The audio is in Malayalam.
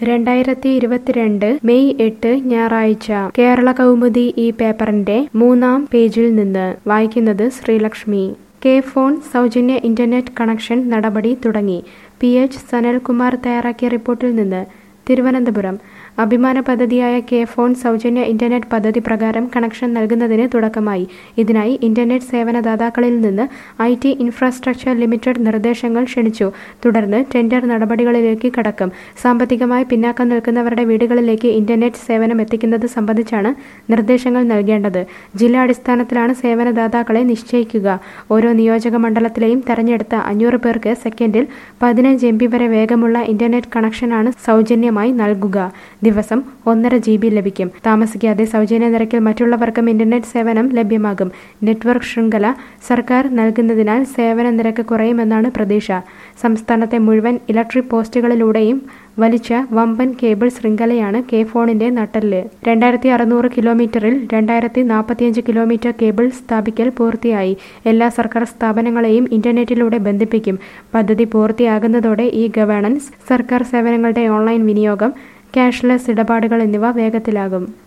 രണ്ടായിരത്തി ഇരുപത്തിരണ്ട് മെയ് എട്ട് ഞായറാഴ്ച കേരള കൗമുദി ഈ പേപ്പറിന്റെ മൂന്നാം പേജിൽ നിന്ന് വായിക്കുന്നത് ശ്രീലക്ഷ്മി കെ ഫോൺ സൗജന്യ ഇന്റർനെറ്റ് കണക്ഷൻ നടപടി തുടങ്ങി പി എച്ച് സനൽകുമാർ തയ്യാറാക്കിയ റിപ്പോർട്ടിൽ നിന്ന് തിരുവനന്തപുരം അഭിമാന പദ്ധതിയായ കെ ഫോൺ സൗജന്യ ഇന്റർനെറ്റ് പദ്ധതി പ്രകാരം കണക്ഷൻ നൽകുന്നതിന് തുടക്കമായി ഇതിനായി ഇന്റർനെറ്റ് സേവനദാതാക്കളിൽ നിന്ന് ഐ ടി ഇൻഫ്രാസ്ട്രക്ചർ ലിമിറ്റഡ് നിർദ്ദേശങ്ങൾ ക്ഷണിച്ചു തുടർന്ന് ടെൻഡർ നടപടികളിലേക്ക് കടക്കും സാമ്പത്തികമായി പിന്നാക്കം നിൽക്കുന്നവരുടെ വീടുകളിലേക്ക് ഇന്റർനെറ്റ് സേവനം എത്തിക്കുന്നത് സംബന്ധിച്ചാണ് നിർദ്ദേശങ്ങൾ നൽകേണ്ടത് ജില്ലാടിസ്ഥാനത്തിലാണ് സേവനദാതാക്കളെ നിശ്ചയിക്കുക ഓരോ നിയോജക മണ്ഡലത്തിലെയും തെരഞ്ഞെടുത്ത അഞ്ഞൂറ് പേർക്ക് സെക്കൻഡിൽ പതിനഞ്ച് എം ബി വരെ വേഗമുള്ള ഇന്റർനെറ്റ് കണക്ഷനാണ് സൗജന്യമായി നൽകുക ദിവസം ഒന്നര ജി ബി ലഭിക്കും താമസിക്കാതെ സൗജന്യ നിരക്കിൽ മറ്റുള്ളവർക്കും ഇന്റർനെറ്റ് സേവനം ലഭ്യമാകും നെറ്റ്വർക്ക് ശൃംഖല സർക്കാർ നൽകുന്നതിനാൽ സേവന നിരക്ക് കുറയുമെന്നാണ് പ്രതീക്ഷ സംസ്ഥാനത്തെ മുഴുവൻ ഇലക്ട്രിക് പോസ്റ്റുകളിലൂടെയും വലിച്ച വമ്പൻ കേബിൾ ശൃംഖലയാണ് കെ ഫോണിന്റെ നട്ടെല്ല് രണ്ടായിരത്തി അറുന്നൂറ് കിലോമീറ്ററിൽ രണ്ടായിരത്തി നാൽപ്പത്തിയഞ്ച് കിലോമീറ്റർ കേബിൾ സ്ഥാപിക്കൽ പൂർത്തിയായി എല്ലാ സർക്കാർ സ്ഥാപനങ്ങളെയും ഇന്റർനെറ്റിലൂടെ ബന്ധിപ്പിക്കും പദ്ധതി പൂർത്തിയാകുന്നതോടെ ഈ ഗവേണൻസ് സർക്കാർ സേവനങ്ങളുടെ ഓൺലൈൻ വിനിയോഗം ക്യാഷ്ലെസ് ഇടപാടുകൾ എന്നിവ വേഗത്തിലാകും